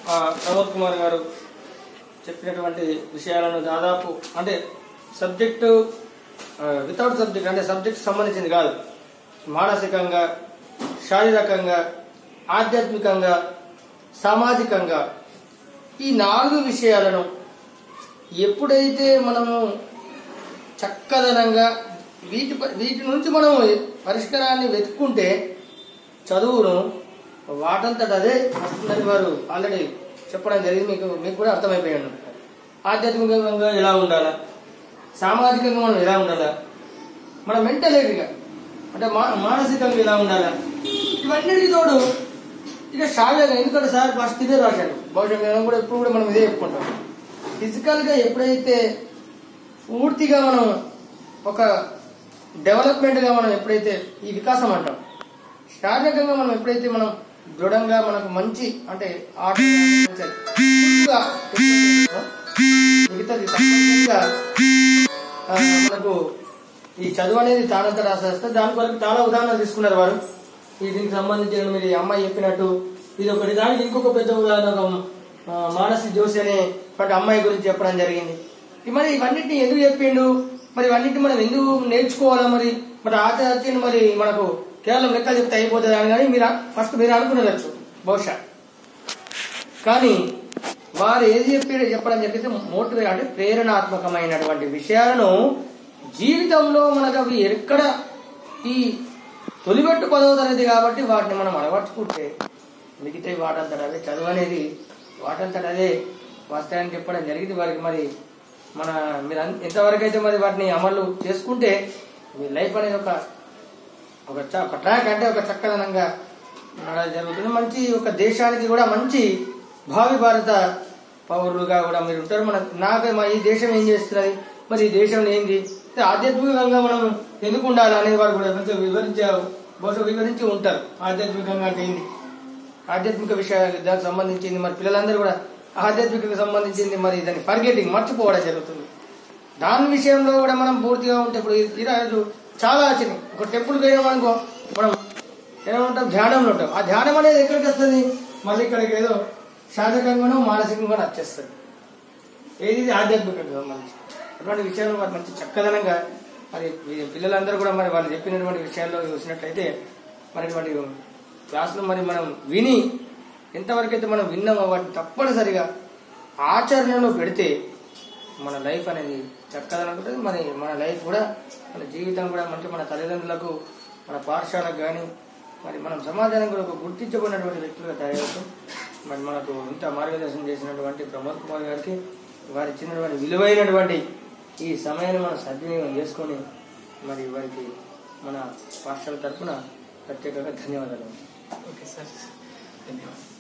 ఆ, ప్రమోద్ కుమార్ గారు చెప్పినటువంటి విషయాలను దాదాపు అంటే సబ్జెక్టు వితౌట్ సబ్జెక్ట్ అంటే సబ్జెక్ట్ సంబంధించింది కాదు మానసికంగా శారీరకంగా ఆధ్యాత్మికంగా సామాజికంగా ఈ నాలుగు విషయాలను ఎప్పుడైతే మనము చక్కదనంగా వీటి ప- వీటి నుంచి మనం పరిష్కారాన్ని వెతుక్కుంటే చదువును వాటంతట అదే వస్తుందని వారు ఆల్రెడీ చెప్పడం జరిగింది మీకు మీకు కూడా అర్థమైపోయాడు ఆధ్యాత్మికంగా ఎలా ఉండాలా సామాజికంగా మనం ఎలా ఉండాలా మన మెంటలిటీగా అంటే మా మానసికంగా ఎలా ఉండాలా ఇవన్నిటికి తోడు ఇక శారీరకంగా ఎందుకంటే సార్ ఫస్ట్ ఇదే రాశాడు బహుశా మేము కూడా ఎప్పుడు కూడా మనం ఇదే చెప్పుకుంటాం ఫిజికల్గా ఎప్పుడైతే పూర్తిగా మనం ఒక డెవలప్మెంట్గా మనం ఎప్పుడైతే ఈ వికాసం అంటాం శారీరకంగా మనం ఎప్పుడైతే మనం దృఢంగా మనకు మంచి అంటే ఆట పూర్తిగా మిగతాది తప్పనిసరిగా ఆ, మనకు ఈ చదువు అనేది తానంతా రాసేస్తే దాని కొరకు చాలా ఉదాహరణలు తీసుకున్నారు వారు ఈ దీనికి సంబంధించిన మీరు ఈ అమ్మాయి చెప్పినట్టు ఇది ఒకటి దానికి ఇంకొక పెద్ద ఉదాహరణ ఒక ఆ, మానసి జోషి అనే ఒక అమ్మాయి గురించి చెప్పడం జరిగింది ఈ మరి ఇవన్నిటిని ఎందుకు చెప్పిండు మరి ఇవన్నిటిని మనం ఎందుకు నేర్చుకోవాలా మరి మరి ఆచార్యని మరి మనకు కేవలం లెక్కలు చెప్తే అయిపోతుంది అని కానీ మీరు ఫస్ట్ మీరు అనుకునేవచ్చు బహుశా కానీ వారు ఏది చెప్పి చెప్పడం జరిగితే మోటివేట్ అంటే ప్రేరణాత్మకమైనటువంటి విషయాలను జీవితంలో మనకు అవి ఎక్కడ ఈ తొలిపెట్టు పదవ తరగతి కాబట్టి వాటిని మనం అలవర్చుకుంటే మిగతా వాటంతట అదే చదువు అనేది వాటంతట అదే వస్తాయని చెప్పడం జరిగింది వారికి మరి మన మీరు అన్- ఎంతవరకు అయితే మరి వాటిని అమలు చేసుకుంటే మీ లైఫ్ అనేది ఒక ఒక చ- ఒక ట్రాక్ అంటే ఒక చక్కదనంగా నడవడం జరుగుతుంది మంచి ఒక దేశానికి కూడా మంచి భావి భారత పౌరులుగా కూడా మీరు ఉంటారు మన నాకు మా ఈ దేశం ఏం చేస్తున్నది మరి ఈ దేశంలో ఏంది అంటే ఆధ్యాత్మికంగా మనం ఎందుకు ఉండాలి అనేది వారు కూడా కొంచెం వివరించే బహుశా వివరించి ఉంటారు ఆధ్యాత్మికంగా అంటే ఏంది ఆధ్యాత్మిక విషయాలకు దానికి సంబంధించింది మరి పిల్లలందరూ కూడా ఆధ్యాత్మికకు సంబంధించింది మరి దాన్ని ఫర్గెటింగ్ మర్చిపోవడం జరుగుతుంది దాని విషయంలో కూడా మనం పూర్తిగా ఉంటే ఇప్పుడు ఈ- ఈరోజు చాలా వచ్చినాయి ఒక టెంపుల్ పోయినాం అనుకో మనం ఎలా ఉంటాం ధ్యానంలో ఉంటాం ఆ ధ్యానం అనేది ఎక్కడికి వస్తుంది మళ్ళీ ఇక్కడికి ఏదో శారీరకంగానో మానసికంగానో వచ్చేస్తుంది ఏది ఇది ఆధ్యాత్మికంగా సంబంధించి అటువంటి విషయాలు వారు మంచి చక్కదనంగా మరి ఈ పిల్లలందరూ కూడా మరి వాళ్ళు చెప్పినటువంటి విషయాల్లో చూసినట్లయితే మరి వాటి క్లాసులు మరి మనం విని ఎంతవరకు అయితే మనం విన్నామో వాటిని తప్పనిసరిగా ఆచరణలో పెడితే మన లైఫ్ అనేది చక్కదనం ఉంటుంది మన మన లైఫ్ కూడా మన జీవితం కూడా మంచి మన తల్లిదండ్రులకు మన పాఠశాలకు కానీ మరి మనం సమాజానికి కూడా ఒక గుర్తించబడినటువంటి వ్యక్తులుగా తయారవుతాం మరి మనకు ఇంత మార్గదర్శనం చేసినటువంటి ప్రమోద్ కుమార్ గారికి వారు ఇచ్చినటువంటి విలువైనటువంటి ఈ సమయాన్ని మనం సద్వినియోగం చేసుకొని మరి వారికి మన పాఠశాల తరఫున ప్రత్యేకంగా ధన్యవాదాలు ఓకే సార్ ధన్యవాదాలు